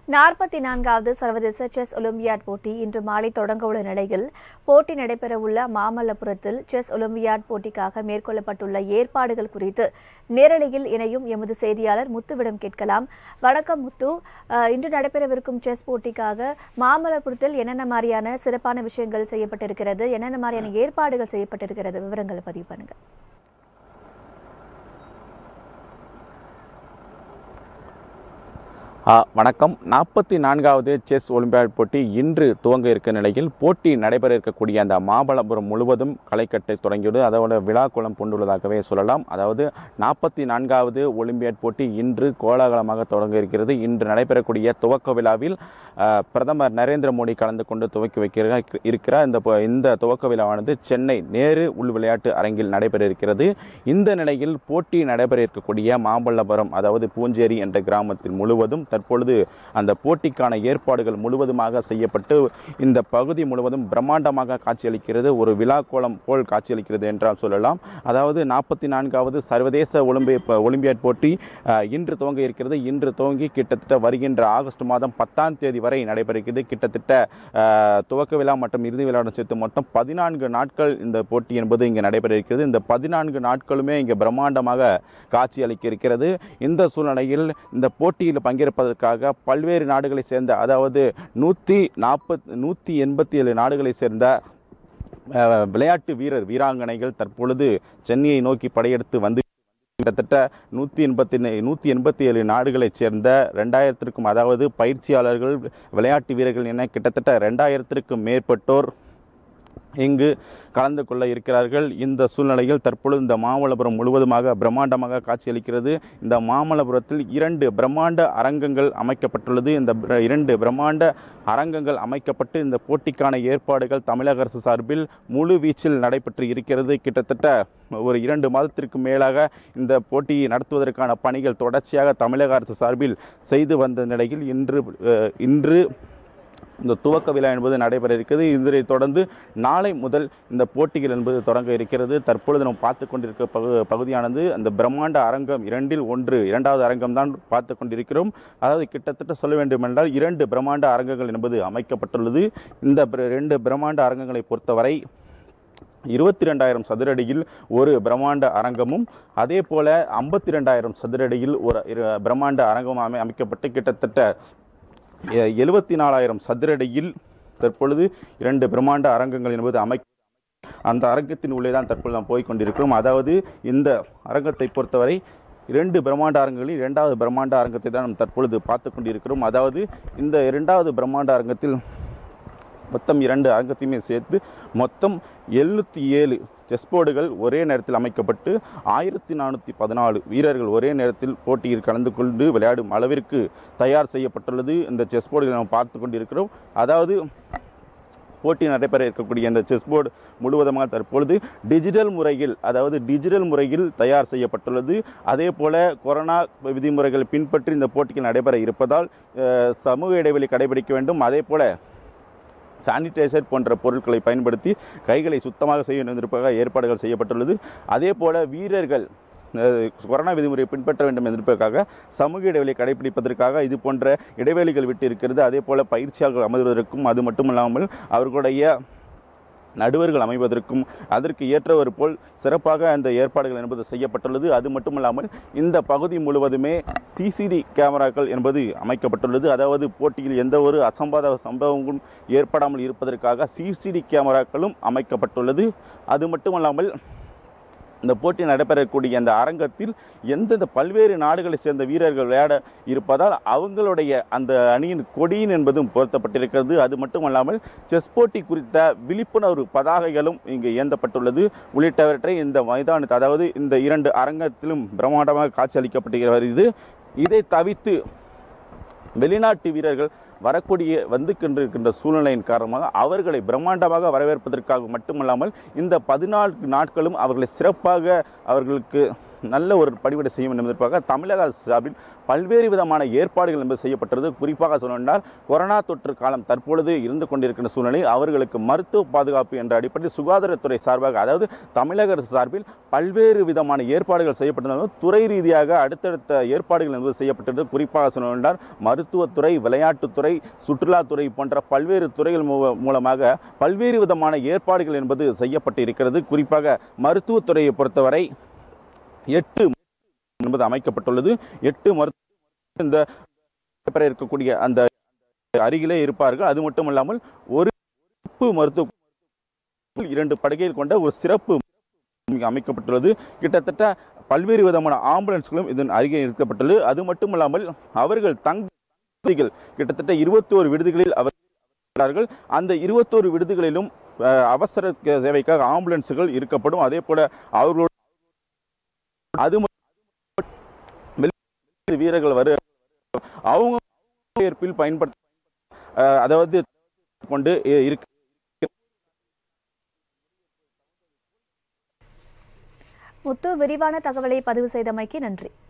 நாற்பத்தி நான்காவது சர்வதேச செஸ் ஒலிம்பியாட் போட்டி இன்று மாலை தொடங்கவுள்ள நிலையில் போட்டி நடைபெறவுள்ள மாமல்லபுரத்தில் செஸ் ஒலிம்பியாட் போட்டிக்காக மேற்கொள்ளப்பட்டுள்ள ஏற்பாடுகள் குறித்து நேரலையில் இணையும் எமது செய்தியாளர் முத்துவிடம் கேட்கலாம் வணக்கம் முத்து அஹ், இன்று நடைபெறவிருக்கும் செஸ் போட்டிக்காக மாமல்லபுரத்தில் என்னென்ன மாதிரியான சிறப்பான விஷயங்கள் செய்யப்பட்டிருக்கிறது என்னென்ன மாதிரியான ஏற்பாடுகள் செய்யப்பட்டிருக்கிறது விவரங்களை பதிவு பண்ணுங்க ஆ, வணக்கம் நாற்பத்தி நான்காவது செஸ் ஒலிம்பியாட் போட்டி இன்று துவங்க இருக்க நிலையில் போட்டி நடைபெற இருக்கக்கூடிய அந்த மாமல்லபுரம் முழுவதும் களைக்கட்டை தொடங்கியுள்ளது அதோட விழாக்குளம் கொண்டுள்ளதாகவே சொல்லலாம் அதாவது நாற்பத்தி நான்காவது ஒலிம்பியாட் போட்டி இன்று கோலாகலமாக தொடங்க இருக்கிறது இன்று நடைபெறக்கூடிய துவக்க விழாவில் ஆ, பிரதமர் நரேந்திர மோடி கலந்து கொண்டு துவக்கி வைக்கிற இருக்கிறார் இந்த ப- இந்த துவக்க விழாவானது சென்னை நேரு உள் விளையாட்டு அரங்கில் நடைபெற இருக்கிறது இந்த நிலையில் போட்டி நடைபெற இருக்கக்கூடிய மாமல்லபுரம் அதாவது பூஞ்சேரி என்ற கிராமத்தில் முழுவதும் தற்பொழுது அந்த போட்டிக்கான ஏற்பாடுகள் முழுவதுமாக செய்யப்பட்டு இந்த பகுதி முழுவதும் பிரம்மாண்டமாக காட்சியளிக்கிறது ஒரு விழாக்கோலம் போல் காட்சியளிக்கிறது என்றால் சொல்லலாம் அதாவது நாற்பத்தி நான்காவது சர்வதேச ஒலிம்பிய ப- ஒலிம்பியாட் போட்டி அஹ், இன்று துவங்க இருக்கிறது இன்று துவங்கி கிட்டத்தட்ட வருகின்ற ஆகஸ்ட் மாதம் பத்தாம் தேதி வரை நடைபெறுகிறது கிட்டத்தட்ட அஹ், துவக்க விழா மற்றும் இறுதி விழாவுடன் சேர்த்து மொத்தம் பதினான்கு நாட்கள் இந்த போட்டி என்பது இங்கே நடைபெற இருக்கிறது இந்த பதினான்கு நாட்களுமே இங்கே பிரம்மாண்டமாக காட்சி அளிக்க இருக்கிறது இந்த சூழ்நிலையில் இந்த போட்டியில் பங்கேற்பதற்காக பல்வேறு நாடுகளை சேர்ந்த அதாவது நூற்றி நாற்பத் நூற்றி எண்பத்தி ஏழு நாடுகளை சேர்ந்த அஹ், விளையாட்டு வீரர் வீராங்கனைகள் தற்பொழுது சென்னையை நோக்கி படையெடுத்து வந்து கிட்டத்தட்ட நூற்றி எண்பத்தி நூற்றி எண்பத்தி ஏழு நாடுகளைச் சேர்ந்த ரெண்டாயிரத்திற்கும் அதாவது பயிற்சியாளர்கள் விளையாட்டு வீரர்கள் என கிட்டத்தட்ட ரெண்டாயிரத்திற்கும் மேற்பட்டோர் இங்கு கலந்து கொள்ள இருக்கிறார்கள் இந்த சூழ்நிலையில் தற்பொழுது இந்த மாமல்லபுரம் முழுவதுமாக பிரம்மாண்டமாக காட்சியளிக்கிறது இந்த மாமல்லபுரத்தில் இரண்டு பிரம்மாண்ட அரங்கங்கள் அமைக்கப்பட்டுள்ளது இந்த பிர- இரண்டு பிரம்மாண்ட அரங்கங்கள் அமைக்கப்பட்டு இந்த போட்டிக்கான ஏற்பாடுகள் தமிழக அரசு சார்பில் முழு வீச்சில் நடைபெற்று இருக்கிறது கிட்டத்தட்ட ஒரு இரண்டு மாதத்திற்கு மேலாக இந்த போட்டியை நடத்துவதற்கான பணிகள் தொடர்ச்சியாக தமிழக அரசு சார்பில் செய்து வந்த நிலையில் இன்று அஹ், இன்று இந்த துவக்க விழா என்பது நடைபெற இருக்கிறது இதனை தொடர்ந்து நாளை முதல் இந்த போட்டிகள் என்பது தொடங்க இருக்கிறது தற்பொழுது நாம் பார்த்து கொண்டிருக்க பகு பகுதியானது அந்த பிரம்மாண்ட அரங்கம் இரண்டில் ஒன்று இரண்டாவது அரங்கம் தான் பார்த்து கொண்டிருக்கிறோம் அதாவது கிட்டத்தட்ட சொல்ல வேண்டுமென்றால் இரண்டு பிரம்மாண்ட அரங்கங்கள் என்பது அமைக்கப்பட்டுள்ளது இந்த பிர- ரெண்டு பிரம்மாண்ட அரங்கங்களை பொறுத்தவரை இருபத்தி ரெண்டாயிரம் சதுரடியில் ஒரு பிரம்மாண்ட அரங்கமும் அதே போல ஐம்பத்தி ரெண்டாயிரம் சதுரடியில் ஒரு இரு- பிரம்மாண்ட அரங்கம் அமை அமைக்கப்பட்டு கிட்டத்தட்ட எழுபத்தி நாலாயிரம் சதுரடியில் தற்பொழுது இரண்டு பிரம்மாண்ட அரங்கங்கள் என்பது அமை அந்த அரங்கத்தின் உள்ளே தான் தற்பொழுது நாம் போய் கொண்டிருக்கிறோம் அதாவது இந்த அரங்கத்தை பொறுத்தவரை இரண்டு பிரம்மாண்ட அரங்கங்களில் இரண்டாவது பிரம்மாண்ட அரங்கத்தை தான் நாம் தற்பொழுது பார்த்து கொண்டிருக்கிறோம் அதாவது இந்த இரண்டாவது பிரம்மாண்ட அரங்கத்தில் மொத்தம் இரண்டு அரங்கத்தையுமே சேர்த்து மொத்தம் எழுநூற்றி ஏழு செஸ் போர்டுகள் ஒரே நேரத்தில் அமைக்கப்பட்டு ஆயிரத்தி நானூற்றி பதினாலு வீரர்கள் ஒரே நேரத்தில் போட்டியில் கலந்து கொண்டு விளையாடும் அளவிற்கு தயார் செய்யப்பட்டுள்ளது இந்த செஸ் போர்டுகளை நாம் பார்த்து கொண்டிருக்கிறோம் அதாவது போட்டி நடைபெற இருக்கக்கூடிய இந்த செஸ் போர்டு முழுவதுமாக தற்பொழுது டிஜிட்டல் முறையில் அதாவது டிஜிட்டல் முறையில் தயார் செய்யப்பட்டுள்ளது அதே போல கொரோனா விதிமுறைகள் பின்பற்றி இந்த போட்டிகள் நடைபெற இருப்பதால் அஹ், சமூக இடைவெளி கடைபிடிக்க வேண்டும் அதே போல சானிடைசர் போன்ற பொருட்களை பயன்படுத்தி கைகளை சுத்தமாக செய்ய இருப்பதாக ஏற்பாடுகள் செய்யப்பட்டுள்ளது அதே போல வீரர்கள் அஹ், கொரோனா விதிமுறையை பின்பற்ற வேண்டும் என்பதற்காக சமூக இடைவெளியை கடைபிடிப்பதற்காக இது போன்ற இடைவெளிகள் விட்டு இருக்கிறது அதே போல பயிற்சியாளர்கள் அமர்வதற்கும் அது மட்டுமல்லாமல் அவர்களுடைய நடுவர்கள் அமைவதற்கும் அதற்கு ஏற்றவர் போல் சிறப்பாக அந்த ஏற்பாடுகள் என்பது செய்யப்பட்டுள்ளது அது மட்டுமல்லாமல் இந்த பகுதி முழுவதுமே சிசிடி கேமராக்கள் என்பது அமைக்கப்பட்டுள்ளது அதாவது போட்டியில் எந்த ஒரு அசம்பாத சம்பவங்களும் ஏற்படாமல் இருப்பதற்காக சிசிடி கேமராக்களும் அமைக்கப்பட்டுள்ளது அது மட்டுமல்லாமல் இந்த போட்டி நடைபெறக்கூடிய அந்த அரங்கத்தில் எந்தெந்த பல்வேறு நாடுகளைச் சேர்ந்த வீரர்கள் விளையாட இருப்பதால் அவங்களுடைய அந்த அணியின் கொடியின் என்பதும் பொருத்தப்பட்டிருக்கிறது அது மட்டுமல்லாமல் செஸ் போட்டி குறித்த விழிப்புணர்வு பதாகைகளும் இங்கு ஏந்தப்பட்டுள்ளது உள்ளிட்டவற்றை இந்த மைதானத்து அதாவது இந்த இரண்டு அரங்கத்திலும் பிரம்மாண்டமாக காட்சியளிக்கப்பட்டு வருகிறது இதை தவிர்த்து வெளிநாட்டு வீரர்கள் வரக்கூடிய வந்து கொண்டிருக்கின்ற சூழ்நிலையின் காரணமாக அவர்களை பிரம்மாண்டமாக வரவேற்பதற்காக மட்டுமல்லாமல் இந்த பதினான்கு நாட்களும் அவர்களை சிறப்பாக அவர்களுக்கு நல்ல ஒரு படிவடை செய்யும் வேண்டும் என்பதற்காக தமிழக அரசு சார்பில் பல்வேறு விதமான ஏற்பாடுகள் என்பது செய்யப்பட்டது குறிப்பாக சொல்லணும்னால் கொரோனா தொற்று காலம் தற்பொழுது இருந்து கொண்டிருக்கின்ற சூழ்நிலை அவர்களுக்கு மருத்துவ பாதுகாப்பு என்ற அடிப்படையில் சுகாதாரத்துறை சார்பாக அதாவது தமிழக அரசு சார்பில் பல்வேறு விதமான ஏற்பாடுகள் செய்யப்பட்டிருந்தாலும் துறை ரீதியாக அடுத்தடுத்த ஏற்பாடுகள் என்பது செய்யப்பட்டது குறிப்பாக சொல்லணும்னால் மருத்துவத்துறை விளையாட்டுத்துறை சுற்றுலாத்துறை போன்ற பல்வேறு துறைகள் மூ- மூலமாக பல்வேறு விதமான ஏற்பாடுகள் என்பது செய்யப்பட்டு இருக்கிறது குறிப்பாக மருத்துவத்துறையை பொறுத்தவரை எட்டு என்பது அமைக்கப்பட்டுள்ளது எட்டு மருத்துவ இந்த பெற இருக்கக்கூடிய அந்த அருகிலே இருப்பார்கள் அது மட்டும் இல்லாமல் ஒரு சிறப்பு மருத்துவ இரண்டு படுகைகள் கொண்ட ஒரு சிறப்பு இங்கு அமைக்கப்பட்டுள்ளது கிட்டத்தட்ட பல்வேறு விதமான ஆம்புலன்ஸ்களும் இதன் அருகே நிறுத்தப்பட்டுள்ளது அது மட்டும் இல்லாமல் அவர்கள் தங்கிகள் கிட்டத்தட்ட இருபத்தோரு விடுதிகளில் அவர் இருக்கிறார்கள். அந்த இருபத்தோரு விடுதிகளிலும் அஹ், அவசர க- சேவைக்காக ஆம்புலன்ஸுகள் இருக்கப்படும் அதே போல அவர்களோட அது மட்டும் வெளி- வீரர்கள் வரு அவங்க ஏற்பில் பயன்படுத்த அஹ், அதாவது கொண்டு இ- இருக்கு முத்து விரிவான தகவலை பதிவு செய்தமைக்கு நன்றி